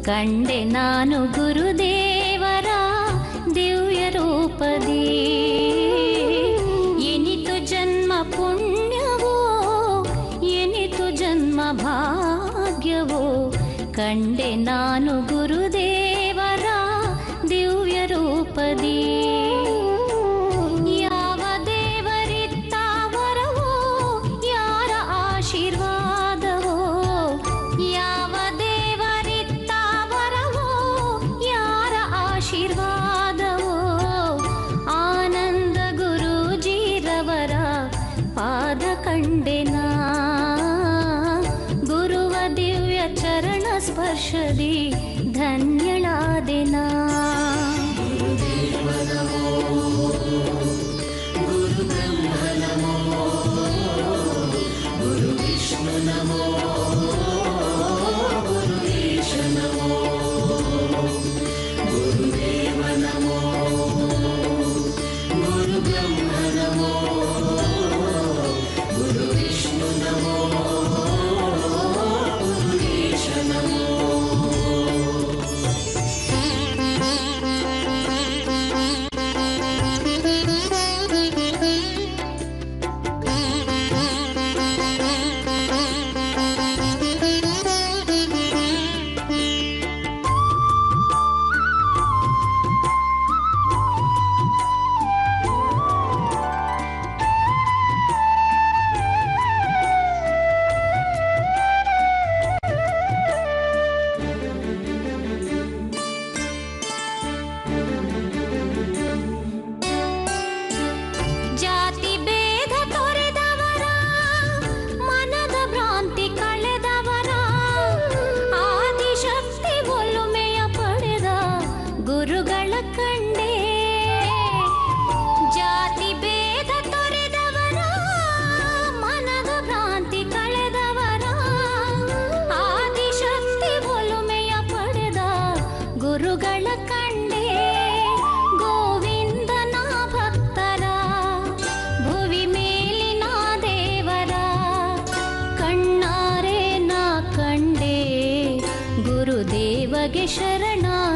ಕಂಡೆ ನಾನು ಗುರುದೇವರ ದಿವ್ಯ ರೂಪದಿ ಎನಿತು ಜನ್ಮ ಪುಣ್ಯವೋ ಎನಿತು ಜನ್ಮ ಭಾಗ್ಯವೋ ಕಂಡೆ ನಾನು ಗುರುದೇವರ ದಿವ್ಯ ರೂಪದಿ ಯಾವ ದೇವರಿತ್ತ ವರವೋ ಯಾರ ಆಶೀರ್ವಾದವೋ ಯಾವ ದೇವರಿತ್ತ ವರವೋ ಯಾರ ಆಶೀರ್ವಾದವೋ ಆನಂದ ಗುರೂಜಿರವರ ಪಾದ ಕಂಡೆನಾ ಗುರುವ ದಿವ್ಯ ಚರಣ ಸ್ಪರ್ಶದಿ ಧನ್ಯಳಾದೆನಾ ಜಾತಿ ಭೇದ ತೊರೆದವರ ಮನದ ಭ್ರಾಂತಿ ಕಳೆದವರ ಆದಿಶಕ್ತಿ ಒಲುಮೆಯ ಪಡೆದ ಗುರುಗಳ ಕಂಡೆ ಜಾತಿ ಭೇದ ತೊರೆದವರ ಮನದ ಭ್ರಾಂತಿ ಕಳೆದವರ ಆದಿಶಕ್ತಿ ಒಲುಮೆಯ ಪಡೆದ ಗುರುಗಳ ಕಂಡೆ ಗೋವಿಂದನ ಭಕ್ತರ ಭುವಿ ಮೇಲಿನ ದೇವರ ಕಣ್ಣಾರೆ ನಾ ಕಂಡೆ ಗುರುದೇವಗೆ ಶರಣಾದೆ